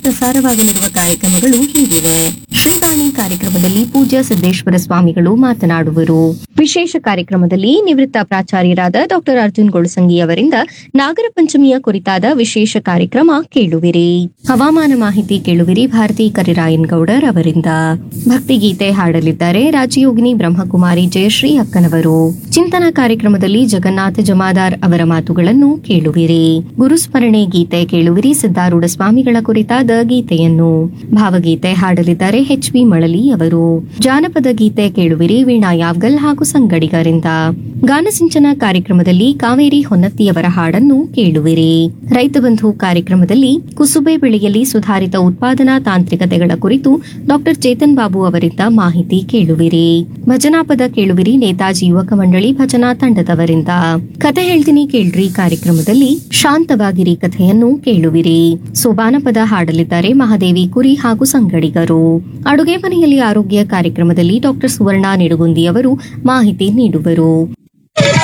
ಪ್ರಸಾರವಾಗಲಿರುವ ಕಾರ್ಯಕ್ರಮಗಳು ಹೀಗಿವೆ ಶ್ರೀವಾಣಿ ಕಾರ್ಯಕ್ರಮದಲ್ಲಿ ಪೂಜ್ಯ ಸಿದ್ದೇಶ್ವರ ಸ್ವಾಮಿಗಳು ಮಾತನಾಡುವರು ವಿಶೇಷ ಕಾರ್ಯಕ್ರಮದಲ್ಲಿ ನಿವೃತ್ತ ಪ್ರಾಚಾರ್ಯರಾದ ಡಾಕ್ಟರ್ ಅರ್ಜುನ್ ಗೊಳಸಂಗಿ ಅವರಿಂದ ನಾಗರ ಪಂಚಮಿಯ ಕುರಿತಾದ ವಿಶೇಷ ಕಾರ್ಯಕ್ರಮ ಕೇಳುವಿರಿ ಹವಾಮಾನ ಮಾಹಿತಿ ಕೇಳುವಿರಿ ಭಾರತಿ ಕರಿರಾಯನ್ ಗೌಡರ್ ಅವರಿಂದ ಭಕ್ತಿಗೀತೆ ಹಾಡಲಿದ್ದಾರೆ ರಾಜಯೋಗಿನಿ ಬ್ರಹ್ಮಕುಮಾರಿ ಜಯಶ್ರೀ ಅಕ್ಕನವರು ಚಿಂತನ ಕಾರ್ಯಕ್ರಮದಲ್ಲಿ ಜಗನ್ನಾಥ ಜಮಾದಾರ್ ಅವರ ಮಾತುಗಳನ್ನು ಕೇಳುವಿರಿ ಗುರುಸ್ಮರಣೆ ಗೀತೆ ಕೇಳುವಿರಿ ಸಿದ್ದಾರೂಢ ಸ್ವಾಮಿಗಳ ಕುರಿತಾದ ಗೀತೆಯನ್ನು ಭಾವಗೀತೆ ಹಾಡಲಿದ್ದಾರೆ ಎಚ್ ವಿ ಮಳಲಿ ಅವರು ಜಾನಪದ ಗೀತೆ ಕೇಳುವಿರಿ ವೀಣಾ ಯಾವ್ಗಲ್ ಹಾಗೂ ಸಂಗಡಿಗರಿಂದ ಗಾನಸಿಂಚನ ಕಾರ್ಯಕ್ರಮದಲ್ಲಿ ಕಾವೇರಿ ಹೊನ್ನತ್ತಿಯವರ ಹಾಡನ್ನು ಕೇಳುವಿರಿ ರೈತ ಬಂಧು ಕಾರ್ಯಕ್ರಮದಲ್ಲಿ ಕುಸುಬೆ ಬೆಳೆಯಲ್ಲಿ ಸುಧಾರಿತ ಉತ್ಪಾದನಾ ತಾಂತ್ರಿಕತೆಗಳ ಕುರಿತು ಡಾಕ್ಟರ್ ಚೇತನ್ ಬಾಬು ಅವರಿಂದ ಮಾಹಿತಿ ಕೇಳುವಿರಿ ಭಜನಾ ಪದ ಕೇಳುವಿರಿ ನೇತಾಜಿ ಯುವಕ ಮಂಡಳಿ ಭಜನಾ ತಂಡದವರಿಂದ ಕತೆ ಹೇಳ್ತೀನಿ ಕೇಳ್ರಿ ಕಾರ್ಯಕ್ರಮದಲ್ಲಿ ಶಾಂತವಾಗಿರಿ ಕಥೆಯನ್ನು ಕೇಳುವಿರಿ ಸೋಬಾನ ಪದ ಹಾಡಲಿದ್ದಾರೆ ಮಹಾದೇವಿ ಕುರಿ ಹಾಗೂ ಸಂಗಡಿಗರು ಅಡುಗೆ ಮನೆಯಲ್ಲಿ ಆರೋಗ್ಯ ಕಾರ್ಯಕ್ರಮದಲ್ಲಿ ಡಾಕ್ಟರ್ ಸುವರ್ಣ ನಿಡುಗುಂದಿ ಅವರು ಮಾಹಿತಿ ನೀಡುವರು